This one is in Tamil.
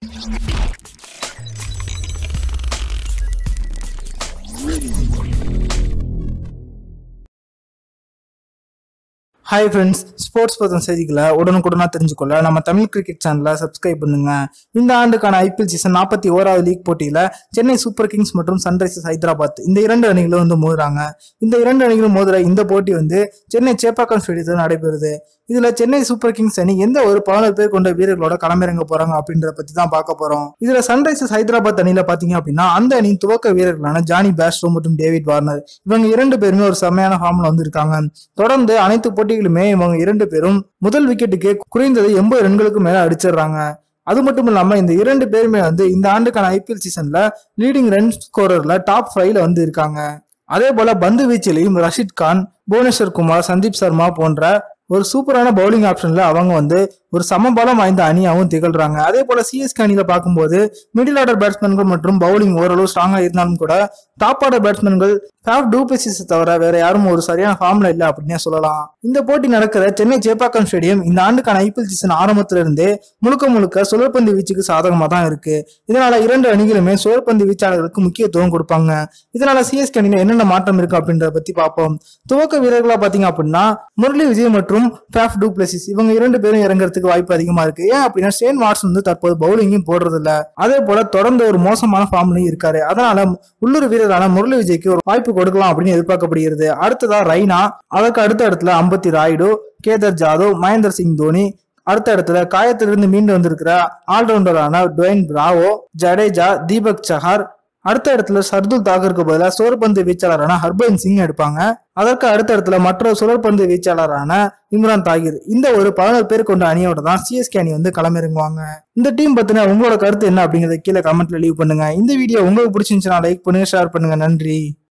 ஹாய் ஃப்ரெண்ட்ஸ் ஸ்போர்ட்ஸ் பற்றின செய்திகளை உடனுக்குடனாக தெரிஞ்சுக்கொள்ள நம்ம தமிழ் கிரிக்கெட் சேனலை சப்ஸ்கிரைப் பண்ணுங்க இந்த ஆண்டுக்கான ஐபிஎல் சீசன் நாற்பத்தி ஓராவது லீக் போட்டியில் சென்னை சூப்பர் கிங்ஸ் மற்றும் சன்ரைசர்ஸ் ஹைதராபாத் இந்த இரண்டு அணிகளும் வந்து மோதுறாங்க இந்த இரண்டு அணிகளும் மோதுற இந்த போட்டி வந்து சென்னை சேப்பாக்கம் ஸ்டேடியத்தில் நடைபெறுது இதுல சென்னை சூப்பர் கிங்ஸ் அணி எந்த ஒரு பதினோரு பேர் கொண்ட வீரர்களோட களமிறங்க போறாங்க அப்படின்றத பத்தி தான் பார்க்க போறோம் இதுல சன்ரைசர்ஸ் ஹைதராபாத் அணியில பாத்தீங்க அப்படின்னா அந்த அணியின் துவக்க வீரர்களான ஜானி பேஸ்டோ மற்றும் டேவிட் வார்னர் இவங்க இரண்டு பேருமே ஒரு செம்மையான ஃபார்ம்ல வந்திருக்காங்க தொடர்ந்து அனைத்து போட்டிகளுமே இவங்க இரண்டு பேரும் முதல் விக்கெட்டுக்கு குறைந்தது எண்பது ரன்களுக்கு மேல அடிச்சிடுறாங்க அது மட்டும் இல்லாம இந்த இரண்டு பேருமே வந்து இந்த ஆண்டுக்கான ஐபிஎல் சீசன்ல லீடிங் ரன் ஸ்கோரர்ல டாப் ஃபைவ்ல வந்து இருக்காங்க அதே போல பந்து வீச்சிலையும் ரஷித் கான் புவனேஸ்வர் குமார் சந்தீப் சர்மா போன்ற ஒரு சூப்பரான பவுலிங் ஆப்ஷன்ல அவங்க வந்து ஒரு சமபலம் வாய்ந்த அணியாகவும் திகழ்றாங்க அதே போல சிஎஸ்கே அணியில பார்க்கும்போது மிடில் ஆர்டர் பேட்ஸ்மேன்கள் மற்றும் பவுலிங் ஓரளவு ஸ்ட்ராங்கா இருந்தாலும் கூட டாப் ஆர்டர் பேட்ஸ்மேன்கள் ஃபேவ் டூபிசிஸ் தவிர வேற யாரும் ஒரு சரியான ஃபார்ம்ல இல்ல அப்படின்னே சொல்லலாம் இந்த போட்டி நடக்கிற சென்னை சேப்பாக்கம் ஸ்டேடியம் இந்த ஆண்டுக்கான ஐபிஎல் சீசன் ஆரம்பத்துல இருந்தே முழுக்க முழுக்க சுழற்பந்து வீச்சுக்கு சாதகமா தான் இருக்கு இதனால இரண்டு அணிகளுமே சுழற்பந்து வீச்சாளர்களுக்கு முக்கியத்துவம் கொடுப்பாங்க இதனால சிஎஸ்கே அணியில என்னென்ன மாற்றம் இருக்கு அப்படின்றத பத்தி பார்ப்போம் துவக்க வீரர்களா பாத்தீங்க அப்படின்னா முரளி விஜய் மற்றும் ஃபேஃப் டூப்ளசிஸ் இவங்க இரண்டு பேரும் இறங்குறதுக்கு வாய்ப்பு அதிகமா இருக்கு ஏன் அப்படின்னா ஸ்டேன் வாட்ஸ் வந்து தற்போது பவுலிங்கும் போடுறது இல்ல அதே போல தொடர்ந்து ஒரு மோசமான ஃபார்ம்லயும் இருக்காரு அதனால உள்ளூர் வீரரான முரளி விஜய்க்கு ஒரு வாய்ப்பு கொடுக்கலாம் அப்படின்னு எதிர்பார்க்கப்படுகிறது அடுத்ததா ரெய்னா அதற்கு அடுத்த இடத்துல அம்பத்தி ராயுடு கேதர் ஜாதவ் மகேந்தர் சிங் தோனி அடுத்த இடத்துல காயத்திலிருந்து மீண்டு வந்திருக்கிற ஆல்ரவுண்டரான டுவைன் பிராவோ ஜடேஜா தீபக் சஹார் அடுத்த இடத்துல சர்துல் தாக்கருக்கு பதிலாக சுழற்பந்து வீச்சாளரான ஹர்பன் சிங் எடுப்பாங்க அதற்கு அடுத்த இடத்துல மற்றொரு சுழற்பந்து வீச்சாளரான இம்ரான் தாகிர் இந்த ஒரு பதினோரு பேர் கொண்ட அணியோட தான் சிஎஸ்கே அணி வந்து களமிறங்குவாங்க இந்த டீம் பத்தின உங்களோட கருத்து என்ன அப்படிங்கறத கீழே கமெண்ட்ல லீவ் பண்ணுங்க இந்த வீடியோ உங்களுக்கு பிடிச்சிருந்துச்சுன்னா லைக் பண்ணுங்க ஷேர் பண்ணுங்க நன்றி